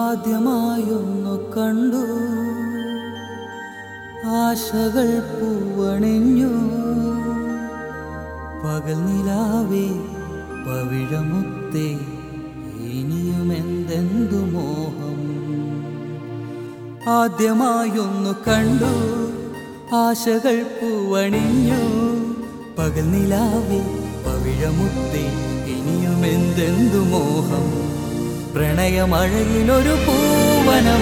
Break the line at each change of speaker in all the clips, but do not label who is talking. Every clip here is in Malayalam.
ആദ്യമായൊന്നു കണ്ടു ആശകൾ പൂവണിഞ്ഞു പകൽ നിലാവേ പവിഴമുത്തേ ഇനിയും എന്തെന്തു മോഹം ആദ്യമായൊന്നു കണ്ടു ആശകൾ പൂവണിഞ്ഞു പകൽ നിലാവേ പവിഴമുത്തേ ഇനിയും എന്തെന്തു മോഹം പ്രണയമഴയിലൊരു പൂവനം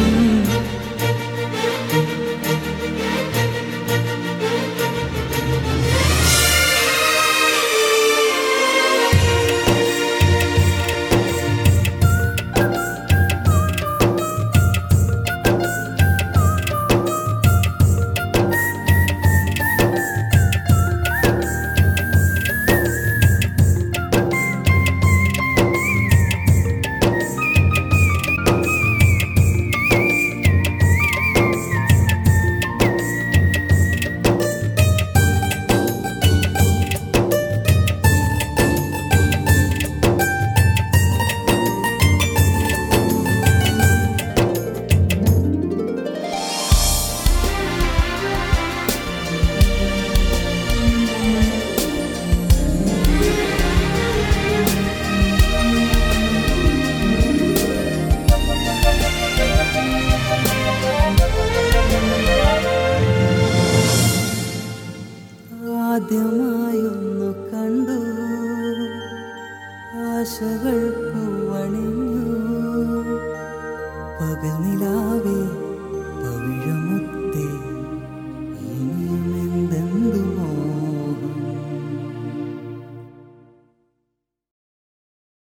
ആദ്യമായൊന്നു കണ്ടു ആശകൾ പൂവണിഞ്ഞു പകൽ നില